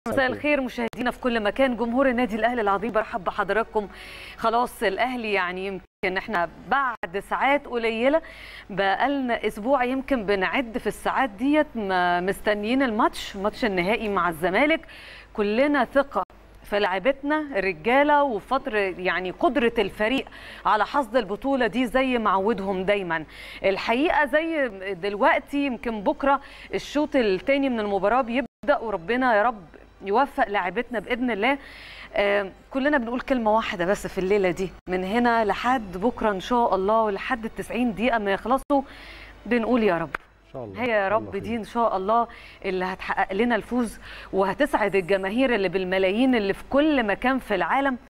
مساء الخير مشاهدينا في كل مكان جمهور النادي الاهلي العظيم برحب بحضراتكم خلاص الاهلي يعني يمكن احنا بعد ساعات قليله بقالنا اسبوع يمكن بنعد في الساعات ديت مستنيين الماتش ماتش النهائي مع الزمالك كلنا ثقه في لعيبتنا الرجاله وفتره يعني قدره الفريق على حصد البطوله دي زي ما عودهم دايما الحقيقه زي دلوقتي يمكن بكره الشوط الثاني من المباراه بيبدا وربنا يا رب يوفق لاعبتنا باذن الله آه كلنا بنقول كلمه واحده بس في الليله دي من هنا لحد بكره ان شاء الله ولحد ال 90 دقيقه ما يخلصوا بنقول يا رب شاء الله هي يا رب دي ان شاء الله اللي هتحقق لنا الفوز وهتسعد الجماهير اللي بالملايين اللي في كل مكان في العالم